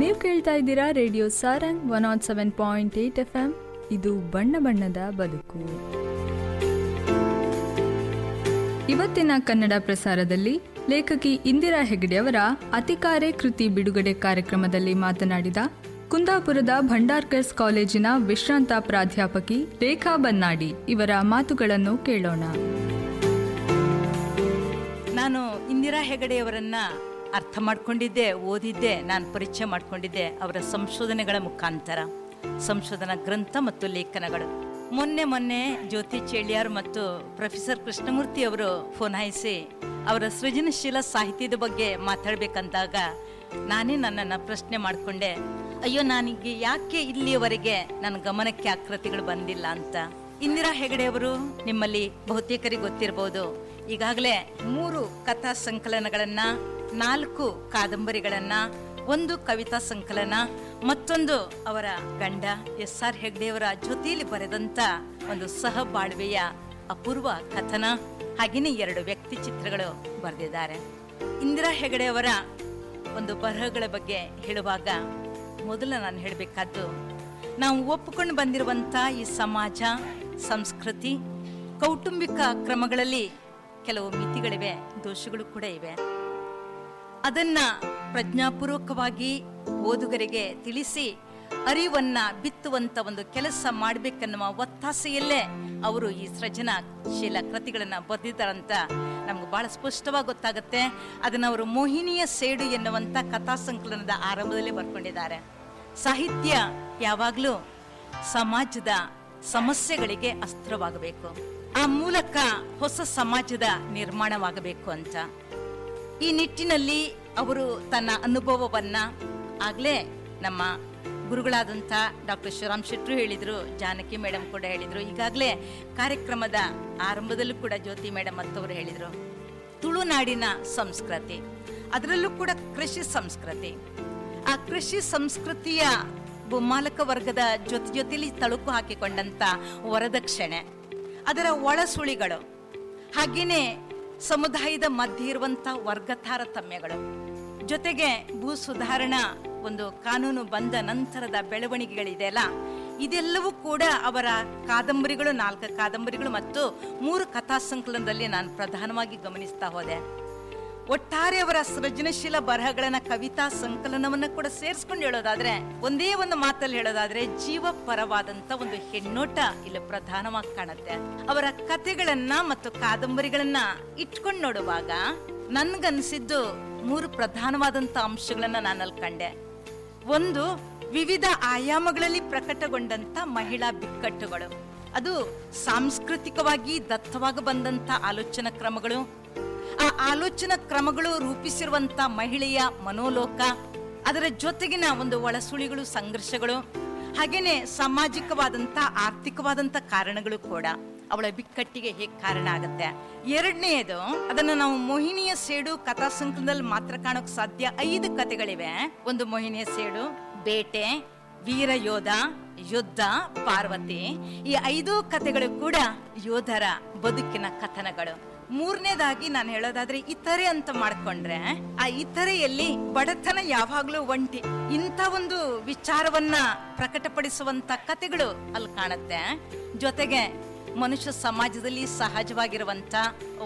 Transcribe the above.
ನೀವು ಕೇಳ್ತಾ ಇದ್ದೀರಾ radio Sarang one nought seven point eight F M ಇದು ಬಣ್ಣ ಬಣ್ಣದ ಬದುಕು ಇವತ್ತಿನ ಕನ್ನಡ ಪ್ರಸಾರದಲ್ಲಿ ಲೇಖಕಿ ಇಂದಿರಾ ಹೆಗಡೆಯವರ ಅತಿಕಾರೆ ಕೃತಿ ಬಿಡುಗಡೆ ಕಾರ್ಯಕ್ರಮದಲ್ಲಿ ಮಾತನಾಡಿದ ಕುಂದಾಪುರದ ಭಂಡಾರ್ಕರ್ಸ್ ಕಾಲೇಜಿನ ವಿಶ್ರಾಂತ ಪ್ರಾಧ್ಯಾಪಕಿ ರೇಖಾ ಬನ್ನಾಡಿ ಇವರ ಮಾತುಗಳನ್ನು ಕೇಳೋಣ ನಾನು ಇಂದಿರಾ ಹೆಗಡೆಯವರನ್ನ ಅರ್ಥ ಮಾಡ್ಕೊಂಡಿದ್ದೆ ಓದಿದ್ದೆ ನಾನು ಪರಿಚಯ ಮಾಡ್ಕೊಂಡಿದ್ದೆ ಅವರ ಸಂಶೋಧನೆಗಳ ಮುಖಾಂತರ ಸಂಶೋಧನಾ ಗ್ರಂಥ ಮತ್ತು ಲೇಖನಗಳು ಮೊನ್ನೆ ಮೊನ್ನೆ ಜ್ಯೋತಿ ಚೇಳಿಯಾರ್ ಮತ್ತು ಪ್ರೊಫೆಸರ್ ಕೃಷ್ಣಮೂರ್ತಿ ಅವರು ಫೋನ್ ಹಾಯಿಸಿ ಅವರ ಸೃಜನಶೀಲ ಸಾಹಿತ್ಯದ ಬಗ್ಗೆ ಮಾತಾಡಬೇಕಂದಾಗ ನಾನೇ ನನ್ನನ್ನು ಪ್ರಶ್ನೆ ಮಾಡಿಕೊಂಡೆ ಅಯ್ಯೋ ನನಗೆ ಯಾಕೆ ಇಲ್ಲಿಯವರೆಗೆ ನನ್ನ ಗಮನಕ್ಕೆ ಆ ಕೃತಿಗಳು ಬಂದಿಲ್ಲ ಅಂತ ಇಂದಿರಾ ಹೆಗಡೆ ಅವರು ನಿಮ್ಮಲ್ಲಿ ಬಹುತೇಕರಿಗೆ ಗೊತ್ತಿರಬಹುದು ಈಗಾಗಲೇ ಮೂರು ಕಥಾ ಸಂಕಲನಗಳನ್ನ ನಾಲ್ಕು ಕಾದಂಬರಿಗಳನ್ನ ಒಂದು ಕವಿತಾ ಸಂಕಲನ ಮತ್ತೊಂದು ಅವರ ಗಂಡ ಎಸ್ ಆರ್ ಹೆಗ್ಡೆಯವರ ಜೊತೆಯಲ್ಲಿ ಬರೆದಂತ ಒಂದು ಸಹಬಾಳ್ವೆಯ ಅಪೂರ್ವ ಕಥನ ಹಾಗೆಯೇ ಎರಡು ವ್ಯಕ್ತಿ ಚಿತ್ರಗಳು ಬರೆದಿದ್ದಾರೆ ಇಂದಿರಾ ಹೆಗಡೆಯವರ ಒಂದು ಬರಹಗಳ ಬಗ್ಗೆ ಹೇಳುವಾಗ ಮೊದಲು ನಾನು ಹೇಳಬೇಕಾದ್ದು ನಾವು ಒಪ್ಪಿಕೊಂಡು ಬಂದಿರುವಂಥ ಈ ಸಮಾಜ ಸಂಸ್ಕೃತಿ ಕೌಟುಂಬಿಕ ಕ್ರಮಗಳಲ್ಲಿ ಕೆಲವು ಮಿತಿಗಳಿವೆ ದೋಷಗಳು ಕೂಡ ಇವೆ ಅದನ್ನ ಪ್ರಜ್ಞಾಪೂರ್ವಕವಾಗಿ ಓದುಗರಿಗೆ ತಿಳಿಸಿ ಅರಿವನ್ನ ಬಿತ್ತುವಂತ ಒಂದು ಕೆಲಸ ಮಾಡಬೇಕನ್ನುವ ಒತ್ತಾಸೆಯಲ್ಲೇ ಅವರು ಈ ಸೃಜನಶೀಲ ಕೃತಿಗಳನ್ನ ಬರೆದಿದ್ದಾರಂತ ನಮ್ಗೆ ಬಹಳ ಸ್ಪಷ್ಟವಾಗಿ ಗೊತ್ತಾಗುತ್ತೆ ಅದನ್ನ ಅವರು ಮೋಹಿನಿಯ ಸೇಡು ಎನ್ನುವಂತ ಕಥಾ ಸಂಕಲನದ ಆರಂಭದಲ್ಲೇ ಬರ್ಕೊಂಡಿದ್ದಾರೆ ಸಾಹಿತ್ಯ ಯಾವಾಗಲೂ ಸಮಾಜದ ಸಮಸ್ಯೆಗಳಿಗೆ ಅಸ್ತ್ರವಾಗಬೇಕು ಆ ಮೂಲಕ ಹೊಸ ಸಮಾಜದ ನಿರ್ಮಾಣವಾಗಬೇಕು ಅಂತ ಈ ನಿಟ್ಟಿನಲ್ಲಿ ಅವರು ತನ್ನ ಅನುಭವವನ್ನ ಆಗ್ಲೇ ನಮ್ಮ ಗುರುಗಳಾದಂಥ ಡಾಕ್ಟರ್ ಶಿವರಾಮ್ ಶೆಟ್ರು ಹೇಳಿದ್ರು ಜಾನಕಿ ಮೇಡಮ್ ಕೂಡ ಹೇಳಿದ್ರು ಈಗಾಗಲೇ ಕಾರ್ಯಕ್ರಮದ ಆರಂಭದಲ್ಲೂ ಕೂಡ ಜ್ಯೋತಿ ಮೇಡಮ್ ಮತ್ತವರು ಹೇಳಿದ್ರು ತುಳುನಾಡಿನ ಸಂಸ್ಕೃತಿ ಅದರಲ್ಲೂ ಕೂಡ ಕೃಷಿ ಸಂಸ್ಕೃತಿ ಆ ಕೃಷಿ ಸಂಸ್ಕೃತಿಯ ಭೂಮಾಲಕ ವರ್ಗದ ಜೊತೆ ಜೊತೆಲಿ ತಳುಕು ಹಾಕಿಕೊಂಡಂತ ವರದಕ್ಷಿಣೆ ಅದರ ಒಳಸುಳಿಗಳು ಹಾಗೇನೆ ಸಮುದಾಯದ ಮಧ್ಯೆ ಇರುವಂತ ವರ್ಗ ತಾರತಮ್ಯಗಳು ಜೊತೆಗೆ ಭೂ ಸುಧಾರಣಾ ಒಂದು ಕಾನೂನು ಬಂದ ನಂತರದ ಬೆಳವಣಿಗೆಗಳಿದೆಯಲ್ಲ ಇದೆಲ್ಲವೂ ಕೂಡ ಅವರ ಕಾದಂಬರಿಗಳು ನಾಲ್ಕು ಕಾದಂಬರಿಗಳು ಮತ್ತು ಮೂರು ಕಥಾ ಸಂಕಲನದಲ್ಲಿ ನಾನು ಪ್ರಧಾನವಾಗಿ ಗಮನಿಸ್ತಾ ಹೋದೆ ಒಟ್ಟಾರೆ ಅವರ ಸೃಜನಶೀಲ ಬರಹಗಳನ್ನ ಕವಿತಾ ಸಂಕಲನವನ್ನ ಕೂಡ ಸೇರಿಸ್ಕೊಂಡು ಹೇಳೋದಾದ್ರೆ ಒಂದೇ ಒಂದು ಮಾತಲ್ಲಿ ಹೇಳೋದಾದ್ರೆ ಜೀವಪರವಾದಂತ ಒಂದು ಹೆಣ್ಣೋಟ ಇಲ್ಲಿ ಪ್ರಧಾನವಾಗಿ ಕಾಣುತ್ತೆ ಅವರ ಕಥೆಗಳನ್ನ ಮತ್ತು ಕಾದಂಬರಿಗಳನ್ನ ಇಟ್ಕೊಂಡು ನೋಡುವಾಗ ನನ್ಗನ್ಸಿದ್ದು ಮೂರು ಪ್ರಧಾನವಾದಂತ ಅಂಶಗಳನ್ನ ನಾನಲ್ಲಿ ಕಂಡೆ ಒಂದು ವಿವಿಧ ಆಯಾಮಗಳಲ್ಲಿ ಪ್ರಕಟಗೊಂಡಂತ ಮಹಿಳಾ ಬಿಕ್ಕಟ್ಟುಗಳು ಅದು ಸಾಂಸ್ಕೃತಿಕವಾಗಿ ದತ್ತವಾಗಿ ಬಂದಂತ ಆಲೋಚನಾ ಕ್ರಮಗಳು ಆ ಆಲೋಚನಾ ಕ್ರಮಗಳು ರೂಪಿಸಿರುವಂತ ಮಹಿಳೆಯ ಮನೋಲೋಕ ಅದರ ಜೊತೆಗಿನ ಒಂದು ಒಳಸುಳಿಗಳು ಸಂಘರ್ಷಗಳು ಹಾಗೇನೆ ಸಾಮಾಜಿಕವಾದಂತ ಆರ್ಥಿಕವಾದಂತ ಕಾರಣಗಳು ಕೂಡ ಅವಳ ಬಿಕ್ಕಟ್ಟಿಗೆ ಹೇಗೆ ಕಾರಣ ಆಗುತ್ತೆ ಎರಡನೆಯದು ಅದನ್ನ ನಾವು ಮೋಹಿನಿಯ ಸೇಡು ಕಥಾ ಸಂಕಲನದಲ್ಲಿ ಮಾತ್ರ ಕಾಣೋಕ್ ಸಾಧ್ಯ ಐದು ಕಥೆಗಳಿವೆ ಒಂದು ಮೋಹಿನಿಯ ಸೇಡು ಬೇಟೆ ವೀರ ಯೋಧ ಯುದ್ಧ ಪಾರ್ವತಿ ಈ ಐದು ಕಥೆಗಳು ಕೂಡ ಯೋಧರ ಬದುಕಿನ ಕಥನಗಳು ಮೂರನೇದಾಗಿ ನಾನು ಹೇಳೋದಾದ್ರೆ ಇತರೆ ಅಂತ ಮಾಡ್ಕೊಂಡ್ರೆ ಆ ಇತರೆಯಲ್ಲಿ ಬಡತನ ಯಾವಾಗ್ಲೂ ಒಂಟಿ ಇಂಥ ಒಂದು ವಿಚಾರವನ್ನ ಪ್ರಕಟಪಡಿಸುವಂತ ಕಥೆಗಳು ಅಲ್ಲಿ ಕಾಣುತ್ತೆ ಜೊತೆಗೆ ಮನುಷ್ಯ ಸಮಾಜದಲ್ಲಿ ಸಹಜವಾಗಿರುವಂತ